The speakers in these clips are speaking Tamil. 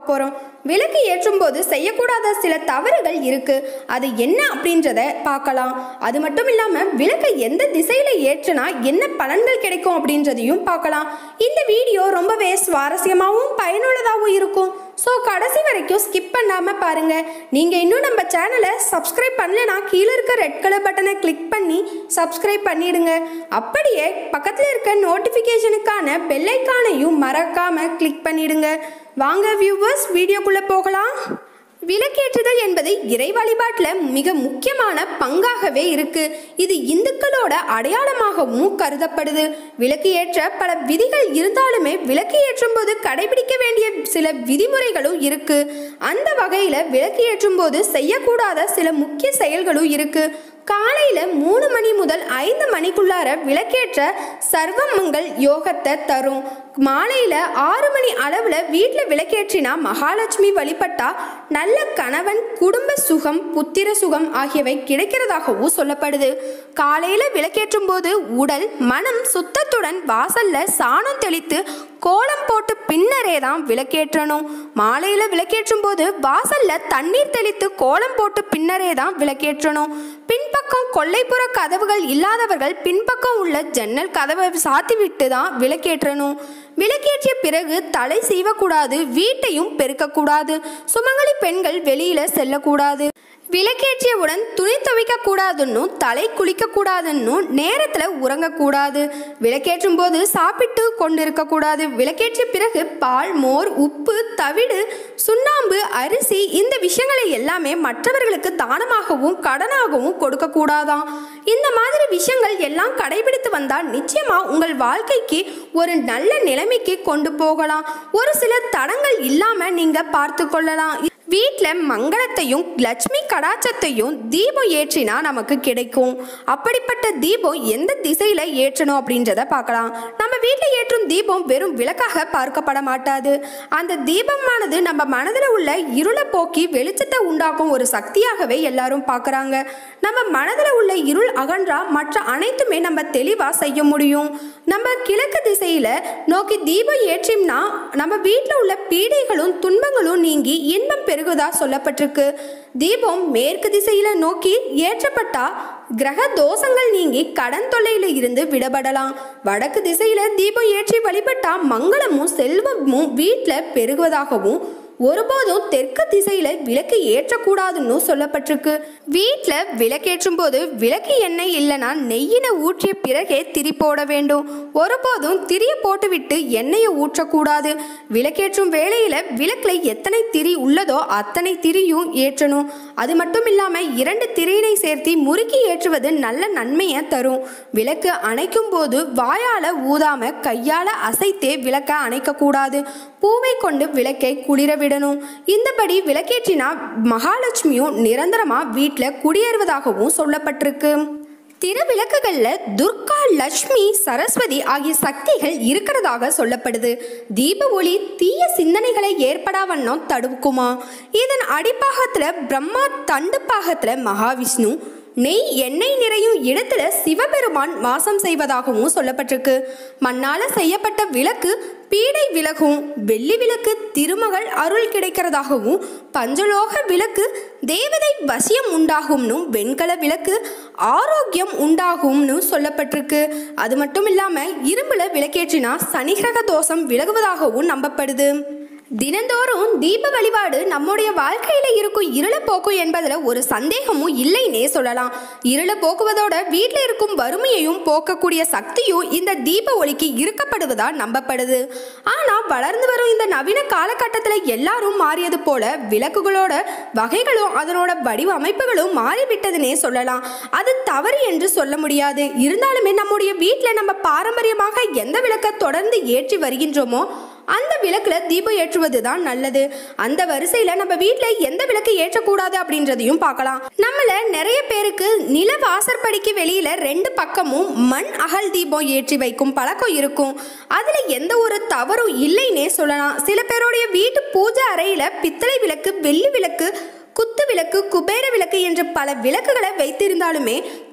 போறோம் விளக்கு ஏற்றும் போது செய்யக்கூடாத சில தவறுகள் இருக்கு அது என்ன அப்படின்றத பார்க்கலாம் அது மட்டும் இல்லாம விளக்கை எந்த திசையில ஏற்றுனா என்ன பலன்கள் கிடைக்கும் அப்படின்றதையும் பார்க்கலாம் இந்த வீடியோ ரொம்பவே சுவாரஸ்யமாகவும் பயனுள்ளதாகவும் இருக்கும் ஸோ கடைசி வரைக்கும் ஸ்கிப் பண்ணாம பாருங்க நீங்க இன்னும் நம்ம சேனலை சப்ஸ்கிரைப் பண்ணலனா கீழே இருக்க ரெட் கலர் பட்டனை கிளிக் பண்ணி சப்ஸ்கிரைப் பண்ணிடுங்க அப்படியே பக்கத்தில் இருக்க நோட்டிஃபிகேஷனுக்கான பெல்லைக்கானையும் மறக்காம கிளிக் பண்ணிடுங்க வாங்க வியூவர்ஸ் வீடியோக்குள்ள போகலாம் விளக்கேற்றுதல் என்பது இறை வழிபாட்டில் மிக முக்கியமான பங்காகவே இருக்கு இது இந்துக்களோட அடையாளமாகவும் கருதப்படுது விளக்கு ஏற்ற பல விதிகள் இருந்தாலுமே விளக்கு ஏற்றும் போது கடைபிடிக்க வேண்டிய சில விதிமுறைகளும் இருக்கு அந்த வகையில விளக்கு ஏற்றும் போது செய்யக்கூடாத சில முக்கிய செயல்களும் இருக்கு காலையில மூணு மணி முதல் ஐந்து மணிக்குள்ளார விளக்கேற்ற சர்வமங்கள் யோகத்தை தரும் மாலையில ஆறு மணி அளவுல வீட்டில் விளக்கேற்றினா மகாலட்சுமி வழிபட்டா நல்ல கணவன் குடும்ப சுகம் புத்திர சுகம் ஆகியவை கிடைக்கிறதாகவும் சொல்லப்படுது காலையில விளக்கேற்றும் போது உடல் மனம் சுத்தத்துடன் வாசல்ல சாணம் தெளித்து கோலம் போட்டு பின்னரே தான் விளக்கேற்றணும் மாலையில விளக்கேற்றும் போது வாசல்ல தண்ணீர் தெளித்து கோலம் போட்டு பின்னரே தான் விளக்கேற்றணும் பின்பக்கம் கொல்லைப்புற கதவுகள் இல்லாதவர்கள் பின்பக்கம் உள்ள ஜன்னல் கதவை சாத்தி விட்டு தான் விளக்கேற்றணும் விளக்கேற்றிய பிறகு தலை சீவக்கூடாது வீட்டையும் பெருக்கக்கூடாது சுமங்கலி பெண்கள் வெளியில செல்லக்கூடாது விளக்கேற்றியவுடன் துணி துவைக்க கூடாதுன்னு தலை குளிக்க கூடாதுன்னு நேரத்துல உறங்கக்கூடாது விளக்கேற்றும் போது சாப்பிட்டு கொண்டிருக்க கூடாது விளக்கேற்றிய பிறகு பால் மோர் உப்பு தவிடு சுண்ணாம்பு அரிசி இந்த விஷயங்களை எல்லாமே மற்றவர்களுக்கு தானமாகவும் கடனாகவும் கொடுக்க கூடாதாம் இந்த மாதிரி விஷயங்கள் எல்லாம் கடைபிடித்து வந்தால் நிச்சயமா உங்கள் வாழ்க்கைக்கு ஒரு நல்ல நிலைமைக்கு கொண்டு போகலாம் ஒரு சில தடங்கள் இல்லாம நீங்க பார்த்து கொள்ளலாம் வீட்டில் மங்களத்தையும் லட்சுமி கடாச்சத்தையும் தீபம் ஏற்றினா நமக்கு கிடைக்கும் அப்படிப்பட்ட தீபம் எந்த திசையில் ஏற்றணும் அப்படின்றத பார்க்கலாம் நம்ம வீட்டில் ஏற்றும் தீபம் வெறும் விளக்காக பார்க்கப்பட மாட்டாது அந்த தீபமானது நம்ம மனதில் உள்ள இருளை போக்கி வெளிச்சத்தை உண்டாக்கும் ஒரு சக்தியாகவே எல்லாரும் பார்க்குறாங்க நம்ம மனதில் உள்ள இருள் அகன்றா மற்ற அனைத்துமே நம்ம தெளிவாக செய்ய முடியும் நம்ம கிழக்கு திசையில் நோக்கி தீபம் ஏற்றிம்னா நம்ம வீட்டில் உள்ள பீடைகளும் துன்பங்களும் நீங்கி இன்பம் பெருகுதா சொல்லப்பட்டிருக்கு தீபம் மேற்கு திசையில நோக்கி ஏற்றப்பட்டா கிரக தோஷங்கள் நீங்கி கடன் தொல்லையில இருந்து விடப்படலாம் வடக்கு திசையில தீபம் ஏற்றி வழிபட்டா மங்களமும் செல்வமும் வீட்டில் பெருகுவதாகவும் ஒருபோதும் தெற்கு திசையில விளக்கு ஏற்றக்கூடாதுன்னு சொல்லப்பட்டிருக்கு வீட்டில் விளக்கேற்றும் போது விளக்கு எண்ணெய் இல்லைன்னா நெய்யினை ஊற்றிய பிறகே திரி போட வேண்டும் ஒருபோதும் திரிய போட்டுவிட்டு எண்ணெயை ஊற்றக்கூடாது விளக்கேற்றும் வேளையில விளக்குல எத்தனை திரி உள்ளதோ அத்தனை திரியும் ஏற்றணும் அது மட்டும் இல்லாம இரண்டு திரியினை சேர்த்து முறுக்கி ஏற்றுவது நல்ல நன்மையை தரும் விளக்கு அணைக்கும் போது வாயால ஊதாம கையால அசைத்தே விளக்க அணைக்கக்கூடாது பூவை கொண்டு விளக்கை குளிர விடணும் இந்தபடி விளக்கேற்றினா மகாலட்சுமியும் நிரந்தரமா வீட்டில் குடியேறுவதாகவும் சொல்லப்பட்டிருக்கு திருவிளக்குகள்ல துர்கா லட்சுமி சரஸ்வதி ஆகிய சக்திகள் இருக்கிறதாக சொல்லப்படுது தீப ஒளி தீய சிந்தனைகளை ஏற்படா வண்ணம் தடுக்குமா இதன் அடிப்பாகத்துல பிரம்மா தண்டு பாகத்துல மகாவிஷ்ணு நெய் எண்ணெய் நிறையும் இடத்துல சிவபெருமான் வாசம் செய்வதாகவும் சொல்லப்பட்டிருக்கு மண்ணால செய்யப்பட்ட விளக்கு பீடை விலகும் வெள்ளி விளக்கு திருமகள் அருள் கிடைக்கிறதாகவும் பஞ்சலோக விளக்கு தேவதை வசியம் உண்டாகும்னு வெண்கல விளக்கு ஆரோக்கியம் உண்டாகும்னு சொல்லப்பட்டிருக்கு அது மட்டும் இல்லாம இரும்புல விளக்கேற்றினா சனிகிரக தோஷம் விலகுவதாகவும் நம்பப்படுது தினந்தோறும் தீப வழிபாடு நம்முடைய வாழ்க்கையில இருக்கும் இருளை போக்கும் என்பதுல ஒரு சந்தேகமும் இல்லைன்னே சொல்லலாம் இருளை போக்குவதோட வீட்டில் இருக்கும் வறுமையையும் போக்கக்கூடிய சக்தியும் இந்த தீப ஒளிக்கு இருக்கப்படுவதா நம்பப்படுது ஆனா வளர்ந்து வரும் இந்த நவீன காலகட்டத்தில் எல்லாரும் மாறியது போல விளக்குகளோட வகைகளும் அதனோட வடிவமைப்புகளும் மாறிவிட்டதுன்னே சொல்லலாம் அது தவறு என்று சொல்ல முடியாது இருந்தாலுமே நம்முடைய வீட்டில் நம்ம பாரம்பரியமாக எந்த விளக்கை தொடர்ந்து ஏற்றி வருகின்றோமோ அந்த விளக்குல தீபம் ஏற்றுவது தான் நல்லது அந்த வரிசையில நம்ம வீட்ல எந்த விளக்கு ஏற்றக்கூடாது அப்படின்றதையும் பார்க்கலாம் நம்மள நிறைய பேருக்கு நில வாசற்படிக்கு வெளியில ரெண்டு பக்கமும் மண் அகல் தீபம் ஏற்றி வைக்கும் பழக்கம் இருக்கும் அதுல எந்த ஒரு தவறும் இல்லைன்னே சொல்லலாம் சில பேருடைய வீட்டு பூஜை அறையில பித்தளை விளக்கு வெள்ளி விளக்கு குத்து விளக்கு குபேர விளக்கு என்று பல விளக்குகளை வைத்திருந்தாலுமே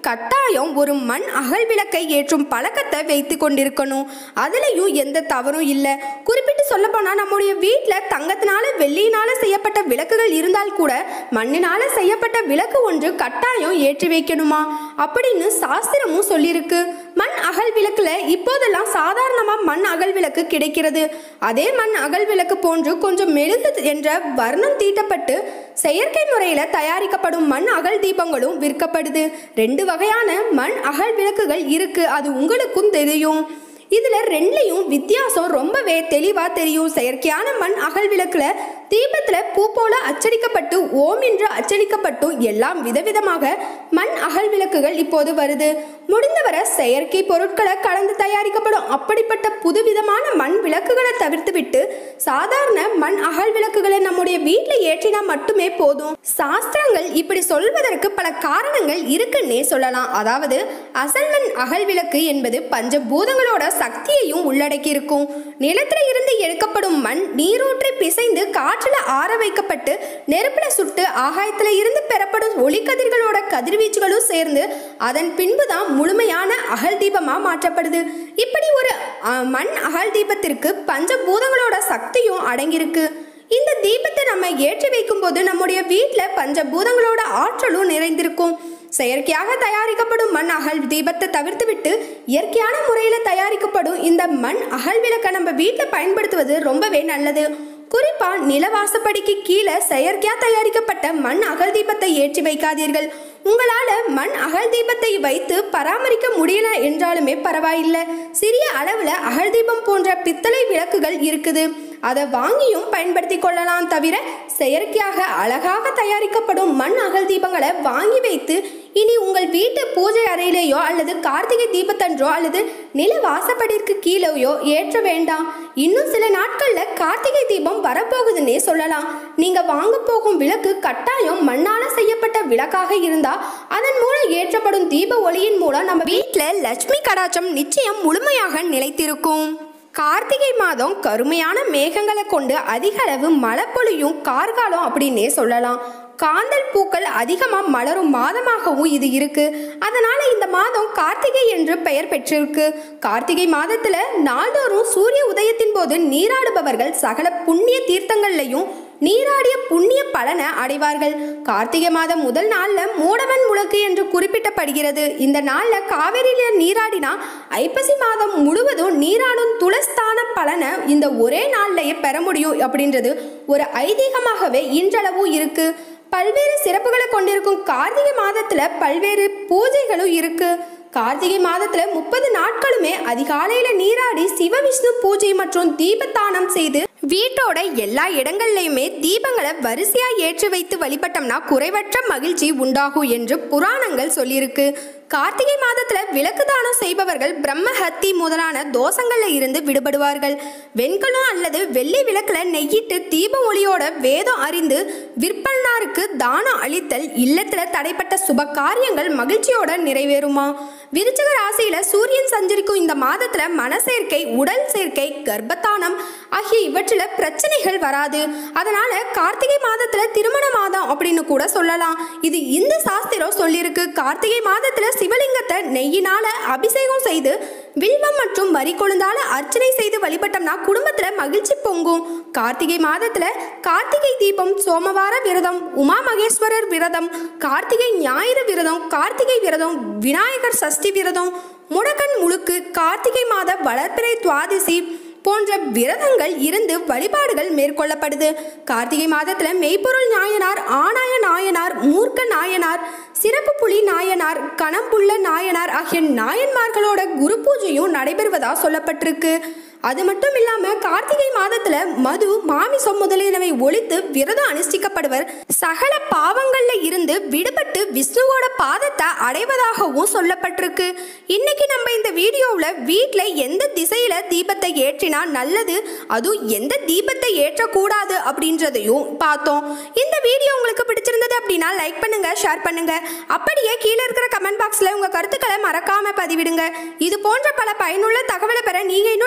கட்டாயம் ஒரு மண் அகல் விளக்கை ஏற்றும் பழக்கத்தை வைத்து கொண்டிருக்கணும் அதுலயும் எந்த தவறும் இல்லை குறிப்பிட்டு சொல்ல போனா நம்முடைய வீட்டில் தங்கத்தினால வெள்ளியினால செய்யப்பட்ட விளக்குகள் இருந்தால் கூட மண்ணினால செய்யப்பட்ட விளக்கு ஒன்று கட்டாயம் ஏற்றி வைக்கணுமா அப்படின்னு சாஸ்திரமும் சொல்லியிருக்கு மண் அகல் விளக்குல இப்போதெல்லாம் சாதாரணமா மண் அகல் விளக்கு கிடைக்கிறது அதே மண் அகல் விளக்கு போன்று கொஞ்சம் மெழுகு என்ற வர்ணம் தீட்டப்பட்டு செயற்கை முறையில தயாரிக்கப்படும் மண் அகல் தீபங்களும் விற்கப்படுது ரெண்டு வகையான மண் அகல் விளக்குகள் இருக்கு அது உங்களுக்கும் தெரியும் இதுல ரெண்டுலையும் வித்தியாசம் ரொம்பவே தெளிவா தெரியும் செயற்கையான மண் அகல் விளக்குல தீபத்துல பூ போல அச்சடிக்கப்பட்டு ஓம் என்று அச்சடிக்கப்பட்டும் எல்லாம் விதவிதமாக மண் அகல் விளக்குகள் இப்போது வருது முடிந்தவரை செயற்கை பொருட்களை கலந்து தயாரிக்கப்படும் அப்படிப்பட்ட புதுவிதமான மண் விளக்குகளை தவிர்த்துவிட்டு சாதாரண மண் அகல் விளக்குகளை நம்முடைய வீட்டில் ஏற்றினா மட்டுமே போதும் சாஸ்திரங்கள் இப்படி சொல்வதற்கு பல காரணங்கள் இருக்குன்னே சொல்லலாம் அதாவது அசல் மண் அகல் விளக்கு என்பது பஞ்சபூதங்களோட சக்தியையும் உள்ளடக்கி இருக்கும் நிலத்துல இருந்து எடுக்கப்படும் மண் நீரூற்றி பிசைந்து காற்றுல ஆற வைக்கப்பட்டு நெருப்புல சுட்டு ஆகாயத்துல இருந்து பெறப்படும் ஒளிக்கதிர்களோட கதிர்வீச்சுகளும் சேர்ந்து அதன் பின்புதான் முழுமையான அகல் தீபமா மாற்றப்படுது இப்படி ஒரு அஹ், மண் அகல் தீபத்திற்கு பஞ்சபூதங்களோட சக்தியும் அடங்கியிருக்கு இந்த தீபத்தை நம்ம ஏற்றி வைக்கும்போது நம்முடைய வீட்டில் பஞ்சபூதங்களோட ஆற்றலும் நிறைந்திருக்கும் செயற்கையாக தயாரிக்கப்படும் மண் அகல் தீபத்தை தவிர்த்துவிட்டு இயற்கையான முறையில் தயாரிக்கப்படும் இந்த மண் அகல் விளக்கை நம்ம வீட்டில் பயன்படுத்துவது ரொம்பவே நல்லது குறிப்பா நிலவாசப்படிக்கு கீழே செயற்கையா தயாரிக்கப்பட்ட மண் அகல் தீபத்தை ஏற்றி வைக்காதீர்கள் உங்களால மண் அகல் தீபத்தை வைத்து பராமரிக்க முடியல என்றாலுமே பரவாயில்லை சிறிய அளவுல அகல் தீபம் போன்ற பித்தளை விளக்குகள் இருக்குது அதை வாங்கியும் பயன்படுத்தி கொள்ளலாம் தவிர செயற்கையாக அழகாக தயாரிக்கப்படும் மண் அகல் தீபங்களை வாங்கி வைத்து இனி உங்கள் வீட்டு பூஜை அறையிலேயோ அல்லது கார்த்திகை தீபத்தன்றோ அல்லது நில வாசப்படிற்கு கீழேயோ ஏற்ற வேண்டாம் இன்னும் சில நாட்கள்ல கார்த்திகை தீபம் வரப்போகுதுன்னே சொல்லலாம் நீங்க வாங்க போகும் விளக்கு கட்டாயம் மண்ணால செய்யப்பட்ட விளக்காக இருந்தா அதன் மூலம் ஏற்றப்படும் தீப ஒளியின் மூலம் நம்ம வீட்டில் லட்சுமி கடாச்சம் நிச்சயம் முழுமையாக நிலைத்திருக்கும் கார்த்திகை மாதம் கருமையான மேகங்களை கொண்டு அதிக அளவு மழை பொழியும் கார்காலம் அப்படின்னே சொல்லலாம் காந்தல் பூக்கள் அதிகமாக மலரும் மாதமாகவும் இது இருக்கு அதனால இந்த மாதம் கார்த்திகை என்று பெயர் பெற்றிருக்கு கார்த்திகை மாதத்துல நாள்தோறும் சூரிய உதயத்தின் போது நீராடுபவர்கள் சகல புண்ணிய தீர்த்தங்கள்லையும் நீராடிய புண்ணிய பலனை அடைவார்கள் கார்த்திகை மாதம் முதல் நாள்ல மூடவன் முழக்கு என்று குறிப்பிடப்படுகிறது இந்த நாள்ல காவிரியில நீராடினா ஐப்பசி மாதம் முழுவதும் நீராடும் துளஸ்தான பலனை இந்த ஒரே நாள்லயே பெற முடியும் அப்படின்றது ஒரு ஐதீகமாகவே இன்றளவும் இருக்கு பல்வேறு சிறப்புகளை கொண்டிருக்கும் கார்த்திகை மாதத்துல பல்வேறு பூஜைகளும் இருக்கு கார்த்திகை மாதத்துல முப்பது நாட்களுமே அதிகாலையில நீராடி சிவவிஷ்ணு பூஜை மற்றும் தீபத்தானம் செய்து வீட்டோட எல்லா இடங்கள்லையுமே தீபங்களை வரிசையா ஏற்றி வைத்து வழிபட்டோம்னா குறைவற்ற மகிழ்ச்சி உண்டாகும் என்று புராணங்கள் சொல்லியிருக்கு கார்த்திகை மாதத்துல விளக்கு தானம் செய்பவர்கள் பிரம்ம ஹத்தி முதலான தோஷங்கள்ல இருந்து விடுபடுவார்கள் வெண்கலம் அல்லது வெள்ளி விளக்குல நெய்யிட்டு தீப ஒளியோட வேதம் அறிந்து விற்பனாருக்கு தானம் அளித்தல் இல்லத்துல தடைப்பட்ட சுப காரியங்கள் மகிழ்ச்சியோட நிறைவேறுமா விருச்சக ராசியில சூரியன் சஞ்சரிக்கும் இந்த மாதத்துல மனசேர்க்கை உடல் சேர்க்கை கர்ப்பத்தானம் ஆகிய இவற்றில பிரச்சனைகள் வராது அதனால கார்த்திகை மாதத்துல திருமண மாதம் அப்படின்னு கூட சொல்லலாம் இது இந்த சாஸ்திரம் சொல்லியிருக்கு கார்த்திகை மாதத்துல சிவலிங்கத்தை நெய்யினால அபிஷேகம் செய்து வில்வம் மற்றும் மறிக்கொழுந்தால அர்ச்சனை செய்து வழிபட்டோம்னா குடும்பத்துல மகிழ்ச்சி பொங்கும் கார்த்திகை மாதத்துல கார்த்திகை தீபம் சோமவார விரதம் உமா மகேஸ்வரர் விரதம் கார்த்திகை ஞாயிறு விரதம் கார்த்திகை விரதம் விநாயகர் சஷ்டி விரதம் முடக்கன் முழுக்கு கார்த்திகை மாத வளர்ப்பிறை துவாதிசி போன்ற விரதங்கள் இருந்து வழிபாடுகள் மேற்கொள்ளப்படுது கார்த்திகை மாதத்துல மெய்ப்பொருள் நாயனார் ஆனாய நாயனார் மூர்க்க நாயனார் சிறப்பு புலி நாயனார் கணம்புள்ள நாயனார் ஆகிய நாயன்மார்களோட குரு பூஜையும் நடைபெறுவதா சொல்லப்பட்டிருக்கு அது மட்டும் இல்லாம கார்த்திகை மாதத்துல மது மாமிசம் முதலியனவை ஒழித்து விரதம் அனுஷ்டிக்கப்படுவர் சகல பாவங்கள்ல இருந்து விடுபட்டு விஷ்ணுவோட பாதத்தை அடைவதாகவும் சொல்லப்பட்டிருக்கு இன்னைக்கு நம்ம இந்த வீடியோவில் வீட்டில் எந்த திசையில தீபத்தை ஏற்றினா நல்லது அதுவும் எந்த தீபத்தை ஏற்றக்கூடாது அப்படின்றதையும் பார்த்தோம் இந்த வீடியோ உங்களுக்கு பிடிச்சிருந்தது அப்படின்னா லைக் பண்ணுங்க ஷேர் பண்ணுங்க அப்படியே கீழே இருக்கிற கமெண்ட் பாக்ஸ்ல உங்க கருத்துக்களை மறக்காம பதிவிடுங்க இது போன்ற பல பயனுள்ள தகவலை பெற நீங்க இன்னும் நம்ம சேனல்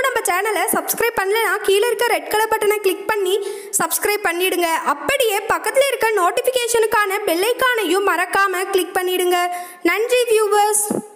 சேனலை சப்ஸ்கிரைப் பண்ணலைன்னா கீழே இருக்க ரெட் கலர் பட்டனை கிளிக் பண்ணி சப்ஸ்கிரைப் பண்ணிடுங்க அப்படியே பக்கத்தில் இருக்க நோட்டிஃபிகேஷனுக்கான பெல்லைக்கானையும் மறக்காம கிளிக் பண்ணிடுங்க நன்றி வியூவர்ஸ்